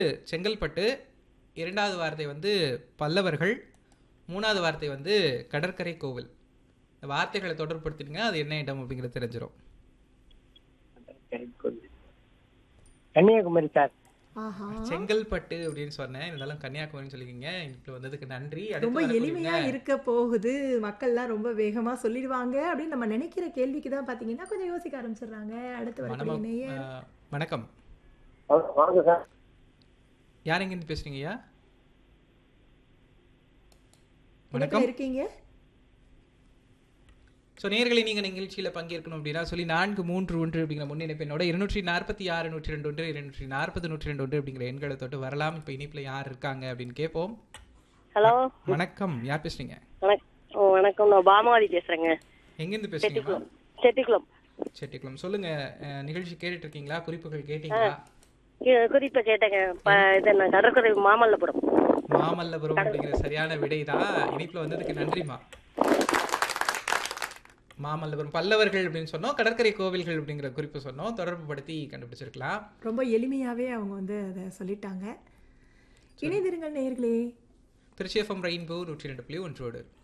செங்கல்பட்டு இரண்டாவது வார்த்தை வந்து பல்லவர்கள் மூணாவது வார்த்தை வந்து கடற்கரை கோவில் இந்த வார்த்தைகளை தொடர்படுத்திடுங்க அது என்ன இடம் அப்படிங்கிறது தெரிஞ்சிடும் கன்னியாகுமரி சார் ஆஹா செங்கல்பட்டு அப்படின்னு சொன்னேன் இருந்தாலும் கன்னியாகுமரின்னு சொல்லிக்கிங்க இப்போ வந்ததுக்கு நன்றி அடுத்து ரொம்ப வரக்கூடியவங்க- எளிமையா இருக்க போகுது மக்கள்லாம் ரொம்ப வேகமா சொல்லிடுவாங்க அப்படின்னு நம்ம நினைக்கிற கேள்விக்கு தான் பாத்தீங்கன்னா கொஞ்சம் யோசிக்க ஆரம்பிச்சிடுறாங்க அடுத்து வரக்கூடிய வணக்கம் நேயர் ஆ, வணக்கம் வா- வாங்க சார் யார் எங்கேருந்து பேசுறீங்க ஐயா இணைப்புல வணக்கம் இருக்கீங்க ஸோ நேர்களை நீங்கள் நிகழ்ச்சியில் பங்கேற்கணும் அப்படின்னா சொல்லி நான்கு மூன்று ஒன்று அப்படிங்கிற முன்னிணைப்பினோட இருநூற்றி நாற்பத்தி ஆறு நூற்றி ரெண்டு ஒன்று இருநூற்றி நாற்பது நூற்றி ரெண்டு ஒன்று அப்படிங்கிற எண்களை தொட்டு வரலாம் இப்போ இனிப்பில் யார் இருக்காங்க அப்படின்னு கேட்போம் ஹலோ வணக்கம் யார் பேசுறீங்க வணக் ஓ வணக்கம் நான் பாமாவதி பேசுறேங்க எங்கேருந்து பேசுறீங்கம்மா செட்டிக்குளம் செட்டிக்குளம் செட்டிக்குளம் சொல்லுங்க அஹ், நிகழ்ச்சி கேட்டுட்டு இருக்கீங்களா குறிப்புகள் கேட்டீங்களா கி- குறிப்பை கேட்டேங்க ப- இது என்ன கடற்கரை மாமல்லபுரம் மாமல்லபுரம் அப்படிங்கிற சரியான விடை தான் இனிப்பில் வந்ததுக்கு நன்றிம்மா மாமல்லபுரம் பல்லவர்கள் அப்படின்னு சொன்னோம் கடற்கரை கோவில்கள் அப்படிங்கிற குறிப்பு சொன்னோம் தொடர்பு படுத்தி கண்டுபிடிச்சிருக்கலாம் ரொம்ப எளிமையாவே அவங்க வந்து அதை சொல்லிட்டாங்க இணைந்திருங்கள் நேயர்களே திருச்சி எஃப்எம் ரெயின்போ நூற்றி ரெண்டு புள்ளி ஒன்றோடு